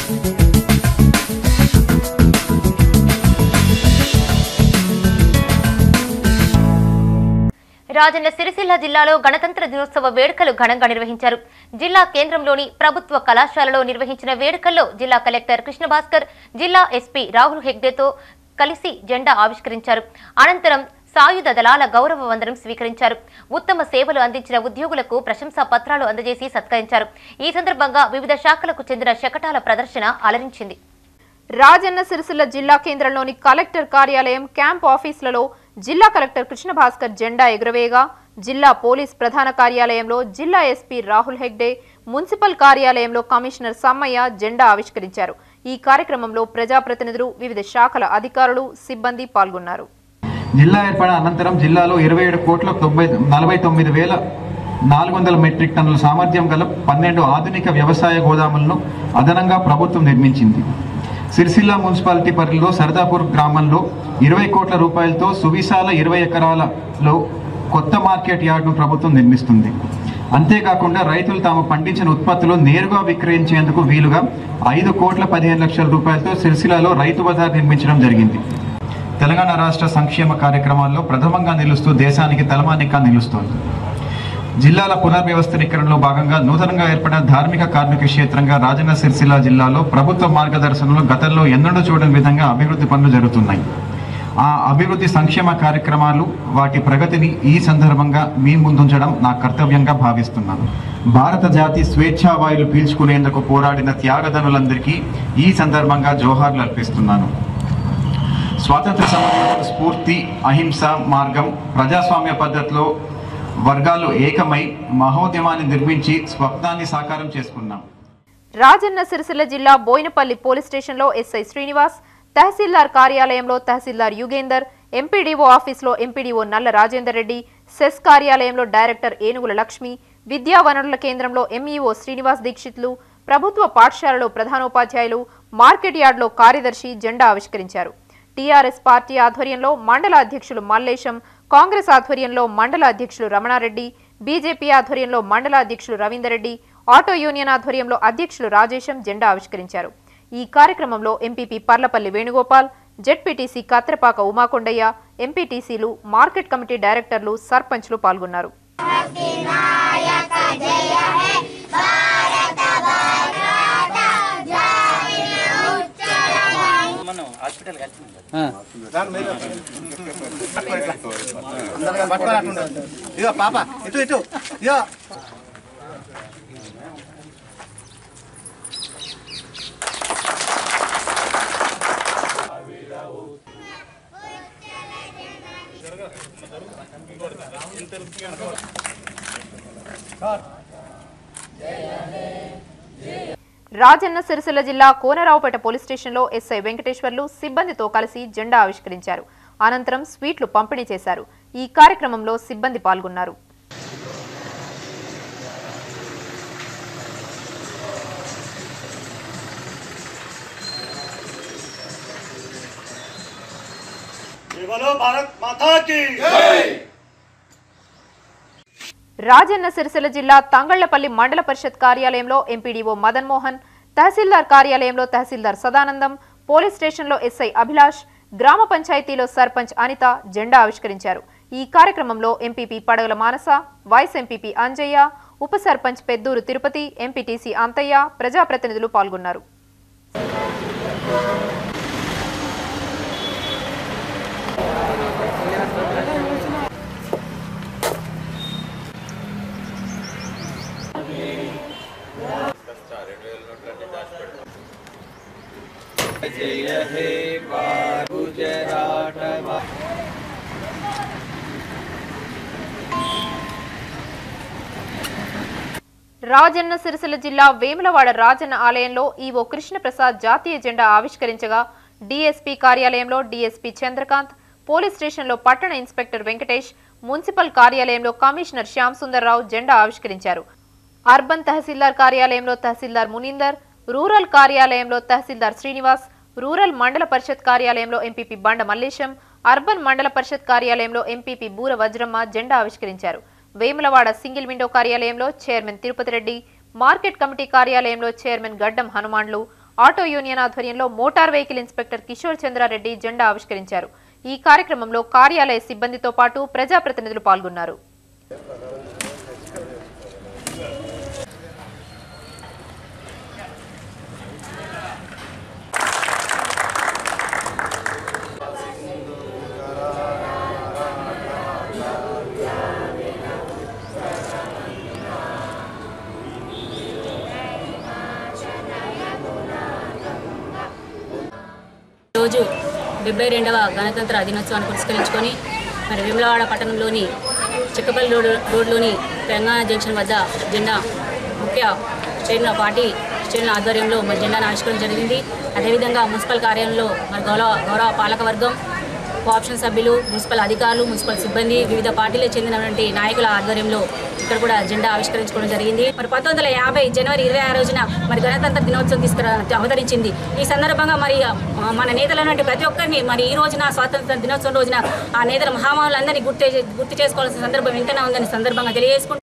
రాజన్న సిరిసిల్ల జిల్లాలో గణతంత్ర దినోత్సవ వేడుకలు ఘనంగా నిర్వహించారు జిల్లా కేంద్రంలోని ప్రభుత్వ కళాశాలలో నిర్వహించిన వేడుకల్లో జిల్లా కలెక్టర్ కృష్ణభాస్కర్ జిల్లా ఎస్పీ రాహుల్ హెగ్డేతో కలిసి జెండా ఆవిష్కరించారు అనంతరం సాయుధ దళాల గౌరవ వందనం స్వీకరించారు ఉత్తమ సేవలు అందించిన ఉద్యోగులకు ప్రశంసా పత్రాలు అందజేసి సత్కరించారు ఈ సందర్భంగా వివిధ శాఖలకు చెందిన శకటాల ప్రదర్శన అలరించింది రాజన్న సిరిసిల్ల జిల్లా కేంద్రంలోని కలెక్టర్ కార్యాలయం క్యాంప్ ఆఫీసులలో జిల్లా కలెక్టర్ కృష్ణ భాస్కర్ జెండా ఎగురవేయగా జిల్లా పోలీస్ ప్రధాన కార్యాలయంలో జిల్లా ఎస్పీ రాహుల్ హెగ్డే మున్సిపల్ కార్యాలయంలో కమిషనర్ సమ్మయ్య జెండా ఆవిష్కరించారు ఈ కార్యక్రమంలో ప్రజాప్రతినిధులు వివిధ శాఖల అధికారులు సిబ్బంది పాల్గొన్నారు జిల్లా ఏర్పడిన అనంతరం జిల్లాలో ఇరవై ఏడు కోట్ల తొంభై నలభై తొమ్మిది వేల నాలుగు వందల మెట్రిక్ టన్నుల సామర్థ్యం గల పన్నెండు ఆధునిక వ్యవసాయ గోదాములను అదనంగా ప్రభుత్వం నిర్మించింది సిరిసిల్ల మున్సిపాలిటీ పరిధిలో సరదాపూర్ గ్రామంలో ఇరవై కోట్ల రూపాయలతో సువిశాల ఇరవై ఎకరాలలో కొత్త మార్కెట్ యార్డును ప్రభుత్వం నిర్మిస్తుంది అంతేకాకుండా రైతులు తాము పండించిన ఉత్పత్తులు నేరుగా విక్రయించేందుకు వీలుగా ఐదు కోట్ల పదిహేను లక్షల రూపాయలతో సిరిసిల్లలో రైతు బజార్ నిర్మించడం జరిగింది తెలంగాణ రాష్ట్ర సంక్షేమ కార్యక్రమాల్లో ప్రథమంగా నిలుస్తూ దేశానికి తలమానిక నిలుస్తోంది జిల్లాల పునర్వ్యవస్థీకరణలో భాగంగా నూతనంగా ఏర్పడిన ధార్మిక కార్మిక క్షేత్రంగా రాజన్న సిరిసిల్ల జిల్లాలో ప్రభుత్వ మార్గదర్శనంలో గతంలో ఎన్నడూ చూడని విధంగా అభివృద్ధి పనులు జరుగుతున్నాయి ఆ అభివృద్ధి సంక్షేమ కార్యక్రమాలు వాటి ప్రగతిని ఈ సందర్భంగా మీ ముందుంచడం నా కర్తవ్యంగా భావిస్తున్నాను భారత జాతి స్వేచ్ఛావాయులు పీల్చుకునేందుకు పోరాడిన త్యాగధనులందరికీ ఈ సందర్భంగా జోహార్లు అర్పిస్తున్నాను స్వాతంత్ర సమర స్ఫూర్తి అహింస మార్గం ప్రజాస్వామ్య పద్ధతిలో వర్గాలు ఏకమై మహోద్యమాన్ని నిర్మించి స్వప్నాన్ని సాకారం చేసుకున్నాం రాజన్న సిరిసిల్ల జిల్లా బోయినపల్లి పోలీస్ స్టేషన్లో ఎస్ఐ శ్రీనివాస్ తహసీల్దార్ కార్యాలయంలో తహసీల్దార్ యుగేందర్ ఎంపీడీఓ ఆఫీసులో ఎంపీడీఓ నల్ల రాజేందర్ రెడ్డి సెస్ కార్యాలయంలో డైరెక్టర్ ఏనుగుల లక్ష్మి విద్యా వనరుల కేంద్రంలో ఎంఈఓ శ్రీనివాస్ దీక్షిత్లు ప్రభుత్వ పాఠశాలలో ప్రధానోపాధ్యాయులు మార్కెట్ యార్డ్లో కార్యదర్శి జెండా ఆవిష్కరించారు టీఆర్ఎస్ పార్టీ ఆధ్వర్యంలో మండల అధ్యక్షులు మల్లేశం కాంగ్రెస్ ఆధ్వర్యంలో మండల అధ్యక్షులు రమణారెడ్డి బీజేపీ ఆధ్వర్యంలో మండల అధ్యక్షులు రవీందర్ రెడ్డి ఆటో యూనియన్ ఆధ్వర్యంలో అధ్యక్షులు రాజేశం జెండా ఆవిష్కరించారు ఈ కార్యక్రమంలో ఎంపీపీ పర్లపల్లి వేణుగోపాల్ జెడ్పీటీసీ కత్రపాక ఉమాకొండయ్య ఎంపీటీసీలు మార్కెట్ కమిటీ డైరెక్టర్లు సర్పంచ్లు పాల్గొన్నారు ఇగో పాప ఇటు ఇటు ఇగో రాజన్న సిరిసిల్ల జిల్లా కోనరావుపేట పోలీస్ స్టేషన్లో ఎస్ఐ వెంకటేశ్వర్లు సిబ్బందితో కలిసి జెండా ఆవిష్కరించారు అనంతరం స్వీట్లు పంపిణీ చేశారు ఈ కార్యక్రమంలో సిబ్బంది పాల్గొన్నారు बोलो भारत माता की రాజన్న సిరిసిల్ల జిల్లా తంగళ్లపల్లి మండల పరిషత్ కార్యాలయంలో ఎంపీడీఓ మదన్ మోహన్ తహసీల్దార్ కార్యాలయంలో తహసీల్దార్ సదానందం పోలీస్ స్టేషన్లో ఎస్ఐ అభిలాష్ గ్రామ పంచాయతీలో సర్పంచ్ అనిత జెండా ఆవిష్కరించారు ఈ కార్యక్రమంలో ఎంపీపీ పడగల మానస వైస్ ఎంపీపీ అంజయ్య ఉప సర్పంచ్ పెద్దూరు తిరుపతి ఎంపీటీసీ అంతయ్య ప్రజాప్రతినిధులు పాల్గొన్నారు రాజన్న సిరిసిల్ల జిల్లా వేములవాడ రాజన్న ఆలయంలో ఈవో కృష్ణప్రసాద్ జాతీయ జెండా ఆవిష్కరించగా డీఎస్పీ కార్యాలయంలో డీఎస్పీ చంద్రకాంత్ పోలీస్ స్టేషన్లో పట్టణ ఇన్స్పెక్టర్ వెంకటేష్ మున్సిపల్ కార్యాలయంలో కమిషనర్ శ్యామ్ సుందర్రావు జెండా ఆవిష్కరించారు అర్బన్ తహసీల్దార్ కార్యాలయంలో తహసీల్దార్ మునీందర్ రూరల్ కార్యాలయంలో తహసీల్దార్ శ్రీనివాస్ రూరల్ మండల పరిషత్ కార్యాలయంలో ఎంపీపీ బండ మల్లేశం అర్బన్ మండల పరిషత్ కార్యాలయంలో ఎంపీపీ బూర వజ్రమ్మ జెండా ఆవిష్కరించారు వేములవాడ సింగిల్ విండో కార్యాలయంలో chairman Tirupati Reddy market committee కార్యాలయంలో chairman Gaddam Hanumanlu auto union ఆధ్వర్యంలో motor vehicle inspector Kishore Chandrareddy జెండా ఆవిష్కరించారు ఈ కార్యక్రమంలో కార్యాలయ సిబ్బందితో పాటు ప్రజాప్రతినిధులు పాల్గొన్నారు రోజు డెబ్బై రెండవ గణతంత్ర దినోత్సవాన్ని పురస్కరించుకొని మరి విమలవాడ పట్టణంలోని చెక్కపల్లి రోడ్ రోడ్లోని తెలంగాణ జంక్షన్ వద్ద జెండా ముఖ్య శ్రేణుల పార్టీ శ్రేణుల ఆధ్వర్యంలో మరి జెండాను ఆవిష్కరించడం జరిగింది అదేవిధంగా మున్సిపల్ కార్యాలయంలో మరి గౌరవ గౌరవ పాలకవర్గం కోఆప్షన్ సభ్యులు మున్సిపల్ అధికారులు మున్సిపల్ సిబ్బంది వివిధ పార్టీలకు చెందినటువంటి నాయకుల ఆధ్వర్యంలో ఇక్కడ కూడా జెండా ఆవిష్కరించుకోవడం జరిగింది మరి పంతొమ్మిది వందల యాభై జనవరి ఇరవై ఆరు రోజున మరి గణతంత్ర దినోత్సవం తీసుకురా అవతరించింది ఈ సందర్భంగా మరి ఆ, మన నేతలైనటువంటి ప్రతి ఒక్కరిని మరి ఈ రోజున స్వాతంత్ర దినోత్సవం రోజున ఆ నేతల మహామహులందరినీ గుర్తు గుర్తు చేసుకోవాల్సిన సందర్భం ఎంతైనా ఉందని సందర్భంగా తెలియజేసుకుంటూ